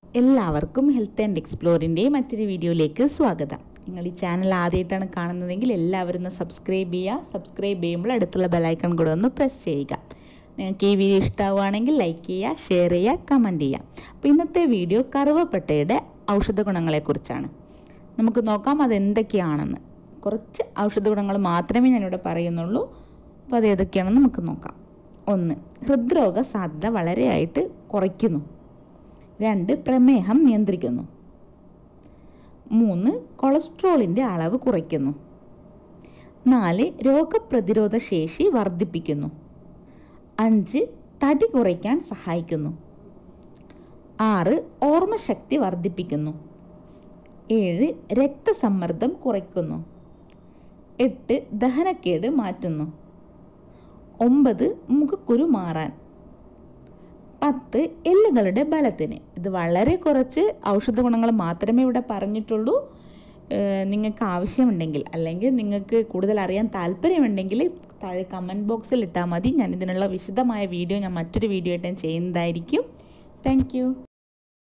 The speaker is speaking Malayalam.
എല്ലാവർക്കും ഹെൽത്ത് ആൻഡ് എക്സ്പ്ലോറിൻ്റെ മറ്റൊരു വീഡിയോയിലേക്ക് സ്വാഗതം നിങ്ങൾ ഈ ചാനൽ ആദ്യമായിട്ടാണ് കാണുന്നതെങ്കിൽ എല്ലാവരും ഒന്ന് സബ്സ്ക്രൈബ് ചെയ്യുക സബ്സ്ക്രൈബ് ചെയ്യുമ്പോൾ അടുത്തുള്ള ബെലൈക്കൺ കൂടെ ഒന്ന് പ്രസ് ചെയ്യുക നിങ്ങൾക്ക് ഈ വീഡിയോ ഇഷ്ടമാവുകയാണെങ്കിൽ ലൈക്ക് ചെയ്യുക ഷെയർ ചെയ്യുക കമൻറ്റ് ചെയ്യുക അപ്പോൾ ഇന്നത്തെ വീഡിയോ കറുവപ്പട്ടയുടെ ഔഷധ ഗുണങ്ങളെക്കുറിച്ചാണ് നമുക്ക് നോക്കാം അതെന്തൊക്കെയാണെന്ന് കുറച്ച് ഔഷധ ഗുണങ്ങൾ മാത്രമേ ഞാനിവിടെ പറയുന്നുള്ളൂ അപ്പോൾ അത് ഏതൊക്കെയാണെന്ന് നമുക്ക് നോക്കാം ഒന്ന് ഹൃദ്രോഗ സാധ്യത വളരെയായിട്ട് കുറയ്ക്കുന്നു രണ്ട് പ്രമേഹം നിയന്ത്രിക്കുന്നു മൂന്ന് കൊളസ്ട്രോളിൻ്റെ അളവ് കുറയ്ക്കുന്നു നാല് രോഗപ്രതിരോധ ശേഷി വർദ്ധിപ്പിക്കുന്നു അഞ്ച് തടി കുറയ്ക്കാൻ സഹായിക്കുന്നു ആറ് ഓർമ്മശക്തി വർദ്ധിപ്പിക്കുന്നു ഏഴ് രക്തസമ്മർദ്ദം കുറയ്ക്കുന്നു എട്ട് ദഹനക്കേട് മാറ്റുന്നു ഒമ്പത് മുഖക്കുരു മാറാൻ പത്ത് എല്ലുകളുടെ ബലത്തിന് ഇത് വളരെ കുറച്ച് ഔഷധ ഗുണങ്ങൾ മാത്രമേ ഇവിടെ പറഞ്ഞിട്ടുള്ളൂ നിങ്ങൾക്ക് ആവശ്യമുണ്ടെങ്കിൽ അല്ലെങ്കിൽ നിങ്ങൾക്ക് കൂടുതൽ അറിയാൻ താല്പര്യമുണ്ടെങ്കിൽ താഴെ കമൻറ്റ് ബോക്സിൽ ഇട്ടാൽ മതി ഞാൻ ഇതിനുള്ള വിശദമായ വീഡിയോ ഞാൻ മറ്റൊരു വീഡിയോ ആയിട്ട് ഞാൻ ചെയ്യുന്നതായിരിക്കും താങ്ക്